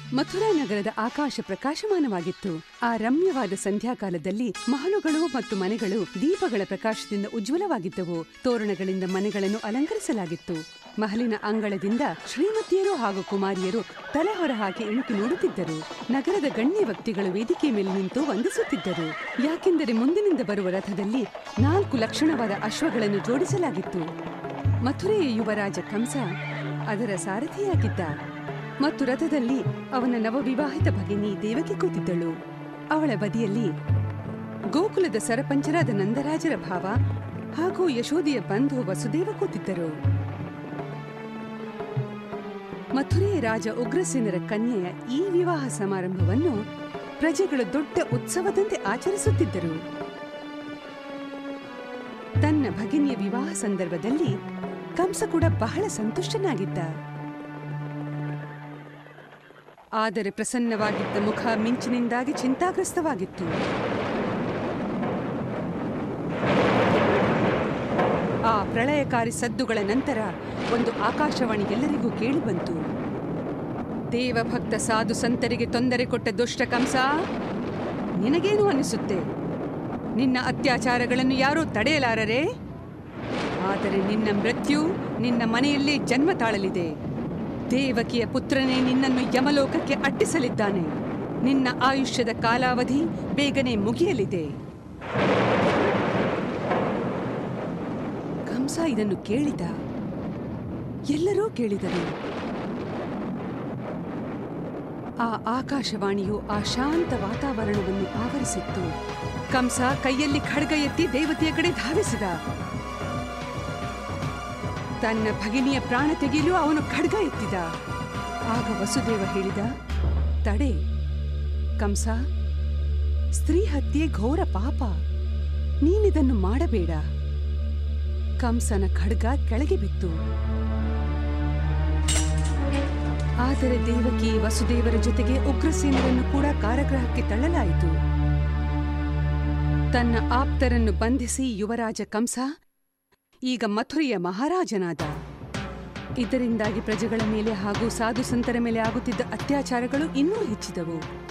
ಮಥುರಾ ನಗರದ ಆಕಾಶ ಪ್ರಕಾಶಮಾನವಾಗಿತ್ತು ಆ ರಮ್ಯವಾದ ಸಂಧ್ಯಾಕಾಲದಲ್ಲಿ ಮಹಲುಗಳು ಮತ್ತು ಮನೆಗಳು ದೀಪಗಳ ಪ್ರಕಾಶದಿಂದ ಉಜ್ವಲವಾಗಿದ್ದವು ತೋರಣಗಳಿಂದ ಮನೆಗಳನ್ನು ಅಲಂಕರಿಸಲಾಗಿತ್ತು ಮಹಲಿನ ಅಂಗಳದಿಂದ ಶ್ರೀಮತಿಯರು ಹಾಗೂ ಕುಮಾರಿಯರು ತಲೆ ಹೊರ ಹಾಕಿ ಇಣುಕಿ ನೋಡುತ್ತಿದ್ದರು ನಗರದ ಗಣ್ಯ ವ್ಯಕ್ತಿಗಳು ವೇದಿಕೆ ಮೇಲೆ ನಿಂತು ವಂದಿಸುತ್ತಿದ್ದರು ಯಾಕೆಂದರೆ ಮುಂದಿನಿಂದ ಬರುವ ರಥದಲ್ಲಿ ನಾಲ್ಕು ಲಕ್ಷಣವಾದ ಅಶ್ವಗಳನ್ನು ಜೋಡಿಸಲಾಗಿತ್ತು ಮಥುರೆಯ ಯುವರಾಜ ಕಂಸ ಅದರ ಸಾರಥಿಯಾಗಿದ್ದ ಮತ್ತು ರಥದಲ್ಲಿ ಅವನ ನವವಿವಾಹಿತ ಭಗಿನಿ ದೇವಕಿ ಕೂತಿದ್ದಳು ಅವಳ ಬದಿಯಲ್ಲಿ ಗೋಕುಲದ ಸರಪಂಚರಾದ ನಂದರಾಜರ ಭಾವ ಹಾಗೂ ಯಶೋದಿಯ ಬಂಧು ವಸುದೇವ ಕೂತಿದ್ದರು ಮಥುರೆಯ ರಾಜ ಉಗ್ರಸೇನರ ಕನ್ಯೆಯ ಈ ವಿವಾಹ ಸಮಾರಂಭವನ್ನು ಪ್ರಜೆಗಳು ದೊಡ್ಡ ಉತ್ಸವದಂತೆ ಆಚರಿಸುತ್ತಿದ್ದರು ತನ್ನ ಭಗಿನಿಯ ವಿವಾಹ ಸಂದರ್ಭದಲ್ಲಿ ಕಂಸ ಕೂಡ ಬಹಳ ಸಂತುಷ್ಟನಾಗಿದ್ದ ಆದರೆ ಪ್ರಸನ್ನವಾಗಿದ್ದ ಮುಖ ಮಿಂಚಿನಿಂದಾಗಿ ಚಿಂತಾಗ್ರಸ್ತವಾಗಿತ್ತು ಆ ಪ್ರಳಯಕಾರಿ ಸದ್ದುಗಳ ನಂತರ ಒಂದು ಆಕಾಶವಾಣಿ ಎಲ್ಲರಿಗೂ ಕೇಳಿಬಂತು ದೇವಭಕ್ತ ಸಾಧು ಸಂತರಿಗೆ ತೊಂದರೆ ಕೊಟ್ಟ ದುಷ್ಟ ಕಂಸ ನಿನಗೇನು ಅನಿಸುತ್ತೆ ನಿನ್ನ ಅತ್ಯಾಚಾರಗಳನ್ನು ಯಾರೂ ತಡೆಯಲಾರರೆ ಆದರೆ ನಿನ್ನ ಮೃತ್ಯು ನಿನ್ನ ಮನೆಯಲ್ಲೇ ಜನ್ಮ ತಾಳಲಿದೆ ದೇವಕಿಯ ಪುತ್ರನೇ ನಿನ್ನನ್ನು ಯಮಲೋಕಕ್ಕೆ ಅಟ್ಟಿಸಲಿದ್ದಾನೆ ನಿನ್ನ ಆಯುಷ್ಯದ ಕಾಲಾವಧಿ ಬೇಗನೆ ಮುಗಿಯಲಿದೆ ಕಂಸ ಇದನ್ನು ಕೇಳಿದ ಎಲ್ಲರೂ ಕೇಳಿದರು ಆ ಆಕಾಶವಾಣಿಯು ಆ ಶಾಂತ ವಾತಾವರಣವನ್ನು ಆವರಿಸಿತ್ತು ಕಂಸ ಕೈಯಲ್ಲಿ ಖಡ್ಗ ಎತ್ತಿ ದೇವತೆಯ ಕಡೆ ಧಾವಿಸಿದ ತನ್ನ ಭಗಿನಿಯ ಪ್ರಾಣ ತೆಗೆಯಲು ಅವನು ಖಡ್ಗ ಎತ್ತಿದ ಆಗ ವಸುದೇವ ಹೇಳಿದ ತಡೆ ಕಂಸ ಸ್ತ್ರೀ ಹತ್ಯೆ ಘೋರ ಪಾಪ ನೀನಿದನ್ನು ಮಾಡಬೇಡ ಕಂಸನ ಖಡ್ಗ ಕೆಳಗೆ ಬಿತ್ತು ಆದರೆ ದೇವಕಿ ವಸುದೇವರ ಜೊತೆಗೆ ಉಗ್ರಸೇನರನ್ನು ಕೂಡ ಕಾರಾಗೃಹಕ್ಕೆ ತಳ್ಳಲಾಯಿತು ತನ್ನ ಆಪ್ತರನ್ನು ಬಂಧಿಸಿ ಯುವರಾಜ ಕಂಸ ಈಗ ಮಥುರೆಯ ಮಹಾರಾಜನಾದ ಇದರಿಂದಾಗಿ ಪ್ರಜೆಗಳ ಮೇಲೆ ಹಾಗೂ ಸಾಧು ಸಂತರ ಮೇಲೆ ಆಗುತ್ತಿದ್ದ ಅತ್ಯಾಚಾರಗಳು ಇನ್ನೂ ಹೆಚ್ಚಿದವು